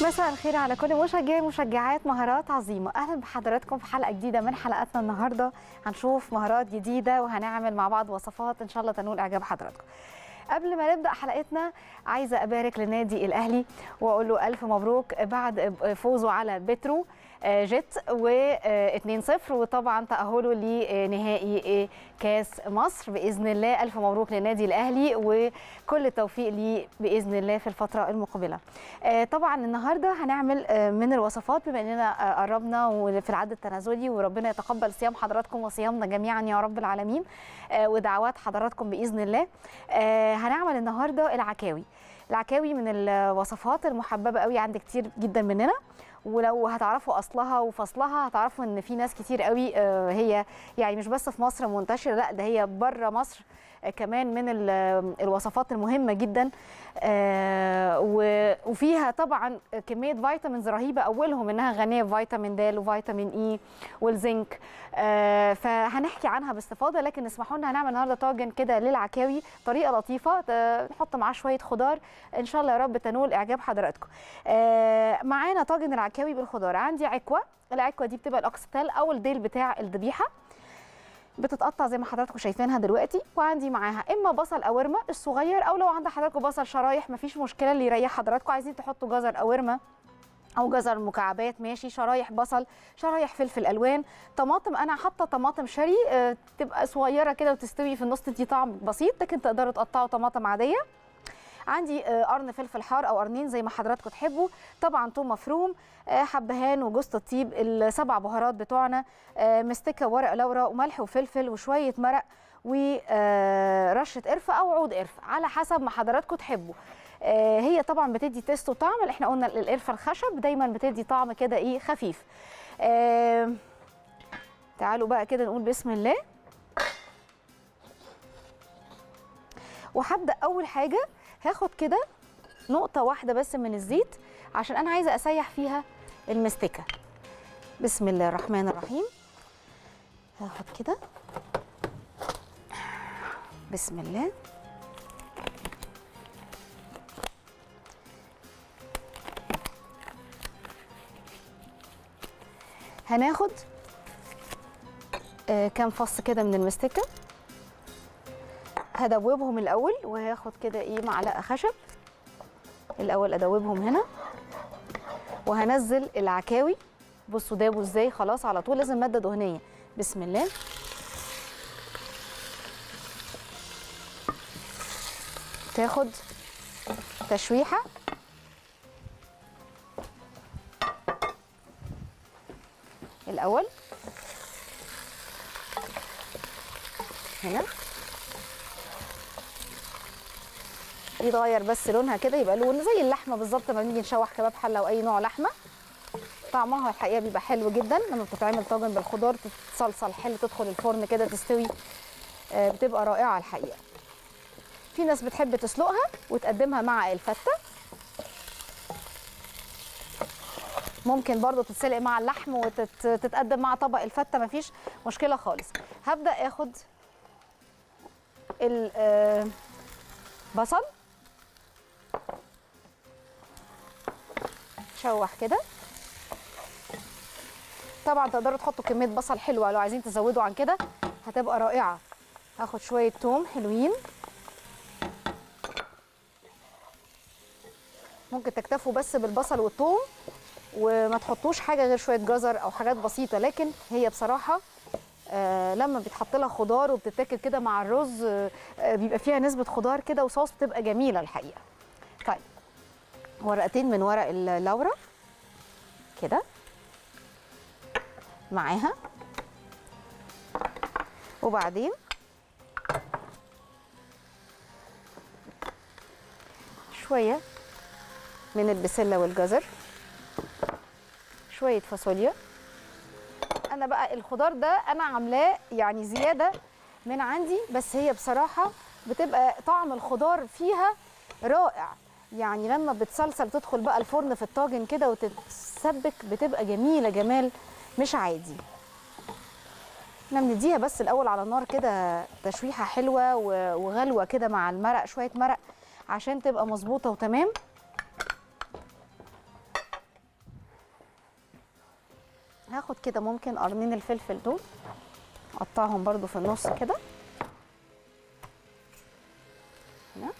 مساء الخير على كل مشجعي ومشجعات مهارات عظيمة أهلا بحضراتكم في حلقة جديدة من حلقاتنا النهاردة هنشوف مهارات جديدة وهنعمل مع بعض وصفات إن شاء الله تنول إعجاب حضراتكم قبل ما نبدا حلقتنا عايزه ابارك للنادي الاهلي واقول له الف مبروك بعد فوزه على بترو جيت و 2-0 وطبعا تاهله لنهائي كاس مصر باذن الله الف مبروك للنادي الاهلي وكل التوفيق ليه باذن الله في الفتره المقبله طبعا النهارده هنعمل من الوصفات بما اننا قربنا وفي العد التنازلي وربنا يتقبل صيام حضراتكم وصيامنا جميعا يا رب العالمين ودعوات حضراتكم باذن الله هنعمل النهارده العكاوي العكاوي من الوصفات المحببه قوي عند كتير جدا مننا ولو هتعرفوا اصلها وفصلها هتعرفوا ان في ناس كتير قوي هي يعني مش بس في مصر منتشره لا ده هي بره مصر كمان من الوصفات المهمه جدا وفيها طبعا كميه فيتامينز رهيبه اولهم انها غنيه بفيتامين د وفيتامين اي والزنك فهنحكي عنها باستفاضه لكن اسمحوا لنا هنعمل النهارده طاجن كده للعكاوي طريقه لطيفه نحط معاه شويه خضار ان شاء الله يا رب تنول اعجاب حضراتكم معانا طاجن العكاوي بالخضار عندي عكوه العكوه دي بتبقى الاكستال او الديل بتاع الذبيحه بتتقطع زي ما حضراتكم شايفينها دلوقتي وعندي معاها اما بصل قوارمه الصغير او لو عند حضراتكم بصل شرايح مفيش مشكله اللي يريح حضراتكم عايزين تحطوا جزر قوارمه او جزر مكعبات ماشي شرايح بصل شرايح فلفل الوان طماطم انا حاطه طماطم شري أه تبقى صغيره كده وتستوي في النص تدي طعم بسيط لكن تقدروا تقطعوا طماطم عاديه عندي قرن فلفل حار او قرنين زي ما حضراتكم تحبوا طبعا توم مفروم حبهان وجوز الطيب السبع بهارات بتوعنا مستكه ورق لورا وملح وفلفل وشويه مرق ورشه قرفه او عود قرفه على حسب ما حضراتكم تحبوا هي طبعا بتدي تيست وطعم احنا قلنا القرفه الخشب دايما بتدي طعم كده ايه خفيف تعالوا بقى كده نقول بسم الله وهبدا اول حاجه هاخد كده نقطة واحدة بس من الزيت عشان أنا عايزة أسيح فيها المستكة بسم الله الرحمن الرحيم هاخد كده بسم الله هناخد آه كام فص كده من المستكه هدوبهم الاول وهاخد كده ايه معلقه خشب الاول ادوبهم هنا وهنزل العكاوي بصوا دابوا ازاي خلاص على طول لازم ماده دهنيه بسم الله تاخد تشويحه الاول هنا يتغير بس لونها كده يبقى لون زي اللحمه بالظبط لما بنيجي نشوح كباب حله او اي نوع لحمه طعمها الحقيقه بيبقى حلو جدا لما بتتعمل طاجن بالخضار تتصلصل حلو تدخل الفرن كده تستوي بتبقى رائعه الحقيقه في ناس بتحب تسلقها وتقدمها مع الفته ممكن برضو تتسلق مع اللحم وتتقدم مع طبق الفته مفيش مشكله خالص هبدا اخد البصل شوح كده طبعا تقدروا تحطوا كميه بصل حلوه لو عايزين تزودوا عن كده هتبقى رائعه هاخد شويه توم حلوين ممكن تكتفوا بس بالبصل والثوم وما تحطوش حاجه غير شويه جزر او حاجات بسيطه لكن هي بصراحه آه لما بيتحط لها خضار وبتتاكل كده مع الرز آه بيبقى فيها نسبه خضار كده وصوص بتبقى جميله الحقيقه طيب ورقتين من ورق اللورا كده معاها وبعدين شويه من البسله والجزر شويه فاصوليا انا بقى الخضار ده انا عاملاه يعني زياده من عندي بس هي بصراحه بتبقى طعم الخضار فيها رائع يعني لما بتصلصل تدخل بقى الفرن في الطاجن كده وتتسبك بتبقى جميله جمال مش عادي احنا بنديها بس الاول على النار كده تشويحه حلوه و- وغلوه كده مع المرق شويه مرق عشان تبقى مظبوطه وتمام هاخد كده ممكن قرنين الفلفل دول اقطعهم برضو في النص كده هنا.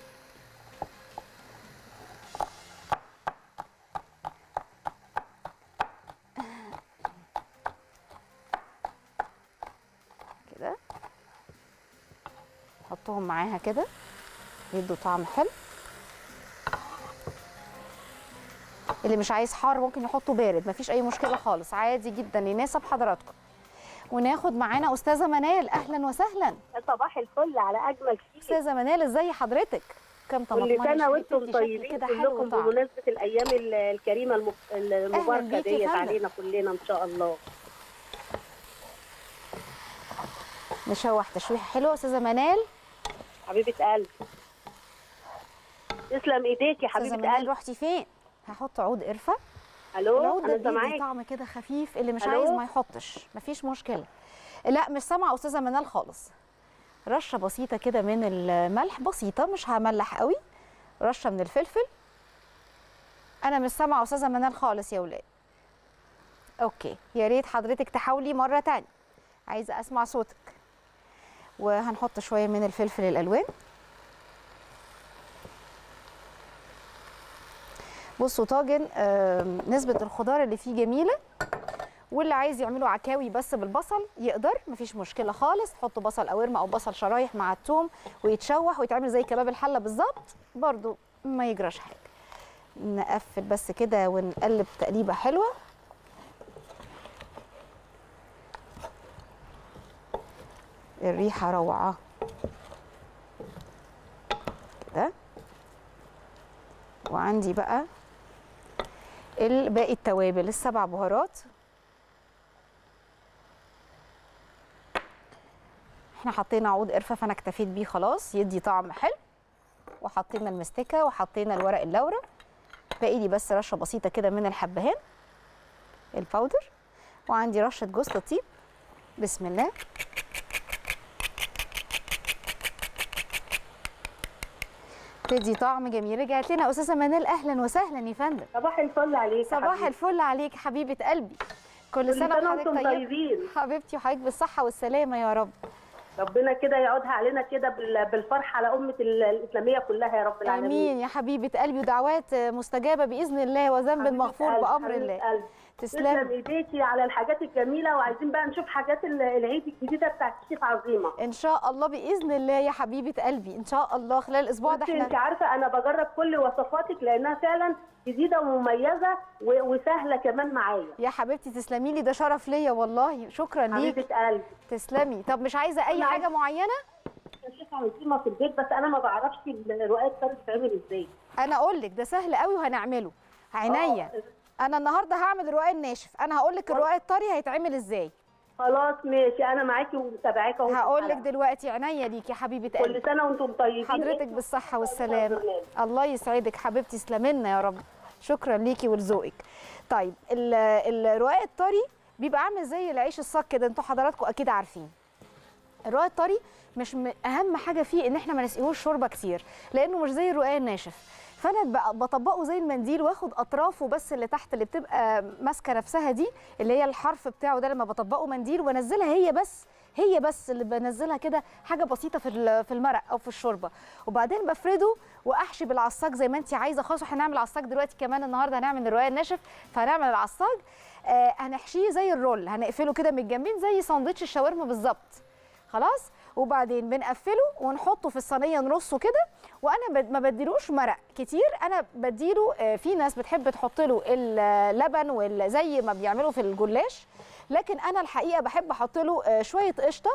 كده حطهم معاها كده يدوا طعم حلو اللي مش عايز حار ممكن يحطه بارد مفيش اي مشكله خالص عادي جدا يناسب حضراتكم وناخد معانا استاذه منال اهلا وسهلا صباح الفل على اجمل شيء استاذه منال ازي حضرتك كم طماطمايه كل سنه شريتي وانتم بشكل طيبين كده حلو كلكم وطعم. بمناسبه الايام ال- الكريمه المف- المباركه بيكي يا ديت فندم. علينا كلنا ان شاء الله نشوح تشويحه حلوه استاذه منال حبيبه قلبي تسلم ايديك يا استاذه حبيبه منال قلبي رحتي فين هحط عود قرفه الو العود ده انا بيدي سامعاك طعم كده خفيف اللي مش ألو؟ عايز ما يحطش مفيش مشكله لا مش سامعه استاذه منال خالص رشه بسيطه كده من الملح بسيطه مش هملح قوي رشه من الفلفل انا مش سامعه استاذه منال خالص يا ولاد اوكي يا ريت حضرتك تحاولي مره تانية عايزه اسمع صوتك وهنحط شويه من الفلفل الالوان بصوا طاجن آم، نسبه الخضار اللي فيه جميله واللي عايز يعمله عكاوي بس بالبصل يقدر مفيش مشكله خالص حطوا بصل قوارمه او بصل شرايح مع الثوم ويتشوح ويتعمل زي كباب الحله بالظبط برضو ما يجراش حاجه نقفل بس كده ونقلب تقليبه حلوه الريحه روعه كده وعندي بقى ال- باقي التوابل السبع بهارات احنا حطينا عود قرفه فانا اكتفيت بيه خلاص يدي طعم حلو وحطينا المستكه وحطينا الورق اللورة باقي لي بس رشه بسيطه كده من الحبهان الباودر وعندي رشه جوز الطيب بسم الله تدي طعم جميل رجعت لنا استاذه منال اهلا وسهلا يا فندم صباح الفل عليك يا صباح حبيبي. الفل عليك حبيبه قلبي كل كل سنه سنه وحضرتك وانتم طيبه طيبين حبيبتي وحضرتك بالصحه والسلامه يا رب ربنا كده يعودها علينا كده بال- بالفرحه على امه ال- الاسلاميه كلها يا رب العالمين امين يا حبيبه قلبي ودعوات مستجابه باذن الله وذنب حبيبة مغفور قلبي، بامر حبيبة الله قلبي. تسلم تسلم ايديكي على الحاجات الجميله وعايزين بقى نشوف حاجات ال- العيد الجديده بتاعت الشيف عظيمه ان شاء الله باذن الله يا حبيبه قلبي ان شاء الله خلال الاسبوع ده بصي انت احنا عارفه انا بجرب كل وصفاتك لانها فعلا جديده ومميزه و- وسهله كمان معايا يا حبيبتي تسلمي لي ده شرف ليا والله شكرا ليك حبيبه قلبي تسلمي طب مش عايزه اي لا. حاجه معينه الشيف عظيمه في البيت بس انا ما بعرفش الرقاق الطري بتتعمل ازاي انا اقول لك ده سهل قوي وهنعمله عينيا آه، انا النهارده هعمل الرقاق الناشف انا هقول لك الرقاق الطري هيتعمل ازاي خلاص ماشي انا معاكي ومتابعاك اهو في هقول لك الحلقة. دلوقتي عينيا ليك يا حبيبه قلبي كل سنه وانتم طيبين حضرتك انتوا بالصحة والبرنامج. والسلامة الله يسعدك حبيبتي تسلمنا يا رب شكرا ليكي ولذوقك طيب ال- الرقاق الطري بيبقى عامل زي العيش الصاج كده انتوا حضراتكم اكيد عارفين الرقاق الطري مش م... اهم حاجه فيه ان احنا ما نسقيهوش شوربه كتير لانه مش زي الرقاق الناشف فانا ب- بطبقه زي المنديل واخد اطرافه بس اللي تحت اللي بتبقى ماسكه نفسها دي اللي هي الحرف بتاعه ده لما بطبقه منديل وبنزلها هي بس هي بس اللي بنزلها كده حاجه بسيطه في ال- في المرق او في الشوربه وبعدين بفرده واحشي بالعصاج زي ما انت عايزه خلاص احنا هنعمل عصاج دلوقتي كمان النهارده هنعمل الرقاق الناشف فهنعمل العصاج آه هنحشيه زي الرول هنقفله كده من الجنبين زي ساندوتش الشاورما بالظبط خلاص وبعدين بنقفله ونحطه في الصينيه نرصه كده وانا بد- ما بديلوش مرق كتير انا بديله آه، في ناس بتحب تحط له اللبن وال- زي ما بيعملوا في الجلاش لكن انا الحقيقه بحب احط له آه، شويه قشطه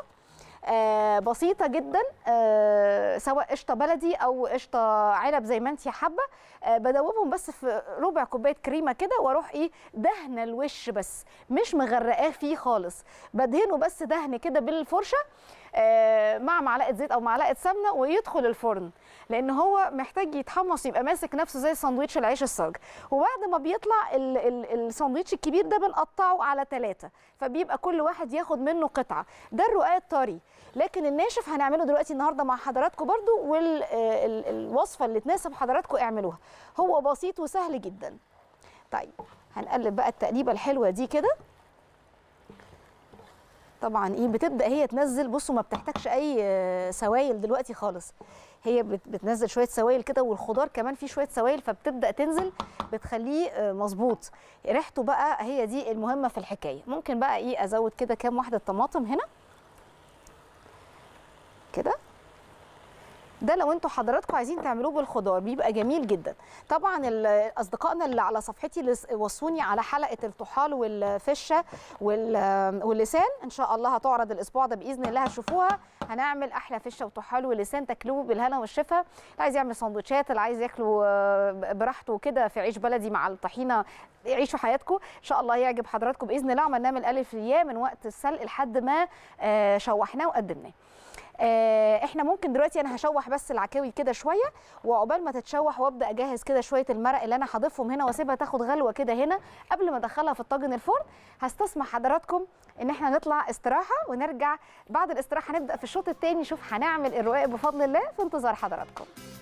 آه، بسيطة جدا آه، سواء قشطة بلدي أو قشطة عنب زي ما انت حابة آه، بدوبهم بس في ربع كوباية كريمة كده واروح ايه دهنة الوش بس مش مغرقاه فيه خالص بدهنه بس دهن كده بالفرشة آه، مع معلقة زيت أو معلقة سمنة ويدخل الفرن لأن هو محتاج يتحمص يبقى ماسك نفسه زي ساندوتش العيش الصاج وبعد ما بيطلع ال- ال- الساندوتش الكبير ده بنقطعه على ثلاثة فبيبقى كل واحد ياخد منه قطعة ده الرقاق الطري لكن الناشف هنعمله دلوقتي النهارده مع حضراتكم برضو والوصفه اللي تناسب حضراتكم اعملوها هو بسيط وسهل جدا طيب هنقلب بقى التقليبه الحلوه دي كده طبعا ايه بتبدا هي تنزل بصوا ما بتحتاجش اي آه، سوائل دلوقتي خالص هي بت- بتنزل شويه سوائل كده والخضار كمان فيه شويه سوائل فبتبدا تنزل بتخليه آه، مظبوط ريحته بقى هي دي المهمه في الحكايه ممكن بقى ايه ازود كده كام واحده طماطم هنا كده ده لو انتوا حضراتكم عايزين تعملوه بالخضار بيبقى جميل جدا طبعا ال- اصدقائنا اللي على صفحتي اللي س- وصوني على حلقه الطحال والفشه وال- واللسان ان شاء الله هتعرض الاسبوع ده باذن الله هتشوفوها هنعمل احلى فشه وطحال ولسان تاكلوه بالهنا والشفا اللي عايز يعمل سندوتشات اللي عايز ياكله آه، براحته كده في عيش بلدي مع الطحينه عيشوا حياتكم ان شاء الله يعجب حضراتكم باذن الله عملناه من الالف للياء من وقت السلق لحد ما آه، شوحناه وقدمناه آه، احنا ممكن دلوقتي انا هشوح بس العكاوي كده شويه وعقبال ما تتشوح وابدا اجهز كده شويه المرق اللي انا هضيفهم هنا واسيبها تاخد غلوه كده هنا قبل ما ادخلها في الطاجن الفرن هستسمح حضراتكم ان احنا نطلع استراحه ونرجع بعد الاستراحه نبدا في الشوط الثاني نشوف هنعمل الرقاق بفضل الله في انتظار حضراتكم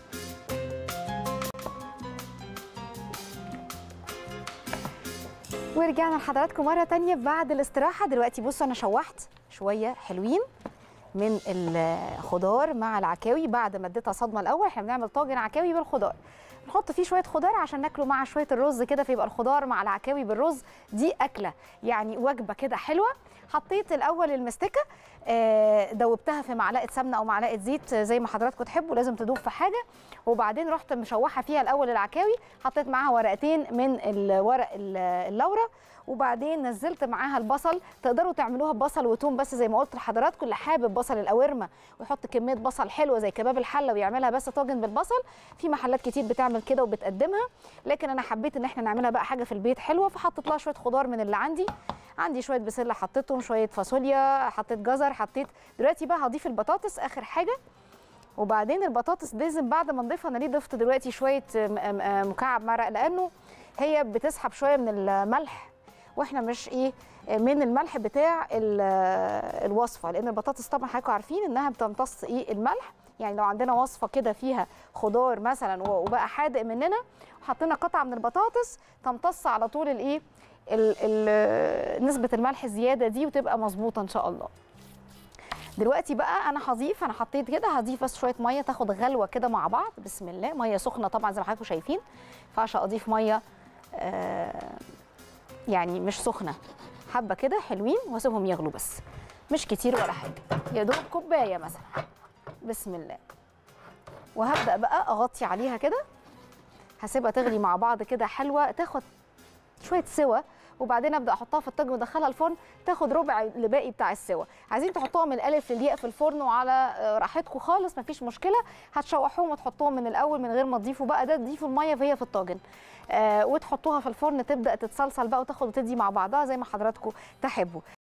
ورجعنا لحضراتكم مره تانية بعد الاستراحه دلوقتي بصوا انا شوحت شويه حلوين من الخضار مع العكاوي بعد ما اديتها صدمه الاول احنا بنعمل طاجن عكاوي بالخضار نحط فيه شويه خضار عشان ناكله مع شويه الرز كده فيبقى الخضار مع العكاوي بالرز دي اكله يعني وجبه كده حلوه حطيت الاول المستكه آه، دوبتها في معلقه سمنه او معلقه زيت زي ما حضراتكم تحبوا لازم تدوب في حاجه وبعدين رحت مشوحه فيها الاول العكاوي حطيت معاها ورقتين من الورق ال- اللورة وبعدين نزلت معاها البصل تقدروا تعملوها ببصل وتوم بس زي ما قلت لحضراتكم اللي حابب بصل القوارمه ويحط كميه بصل حلوه زي كباب الحله ويعملها بس طاجن بالبصل في محلات كتير بتعمل كده وبتقدمها لكن انا حبيت ان احنا نعملها بقى حاجه في البيت حلوه فحطيت لها شويه خضار من اللي عندي عندي شويه بسله حطيتهم شويه فاصوليا حطيت جزر حطيت دلوقتي بقى هضيف البطاطس اخر حاجه وبعدين البطاطس لازم بعد ما نضيفها انا ليه ضفت دلوقتي شويه م- م- مكعب مرق لانه هي بتسحب شويه من الملح واحنا مش ايه من الملح بتاع ال- الوصفه لان البطاطس طبعا حضراتكم عارفين انها بتمتص ايه الملح يعني لو عندنا وصفه كده فيها خضار مثلا و- وبقى حادق مننا وحطينا قطعه من البطاطس تمتص على طول الايه ال- ال- نسبه الملح الزياده دي وتبقى مظبوطه ان شاء الله دلوقتي بقى انا هضيف انا حطيت كده هضيف بس شويه ميه تاخد غلوه كده مع بعض بسم الله ميه سخنه طبعا زي ما حضراتكم شايفين ما ينفعش اضيف ميه آه يعني مش سخنه حبه كده حلوين واسيبهم يغلوا بس مش كتير ولا حاجه يا دوب كوبايه مثلا بسم الله وهبدا بقى اغطي عليها كده هسيبها تغلي مع بعض كده حلوه تاخد شويه سوا وبعدين ابدا احطها في الطاجن وادخلها الفرن تاخد ربع الباقي بتاع السوا عايزين تحطوها من الالف للياء في الفرن وعلى آه، راحتكم خالص مفيش مشكله هتشوحوهم وتحطوهم من الاول من غير ما تضيفوا بقى ده تضيفوا الميه فهي في الطاجن آه وتحطوها في الفرن تبدا تتصلصل بقى وتاخد وتدي مع بعضها زي ما حضراتكم تحبوا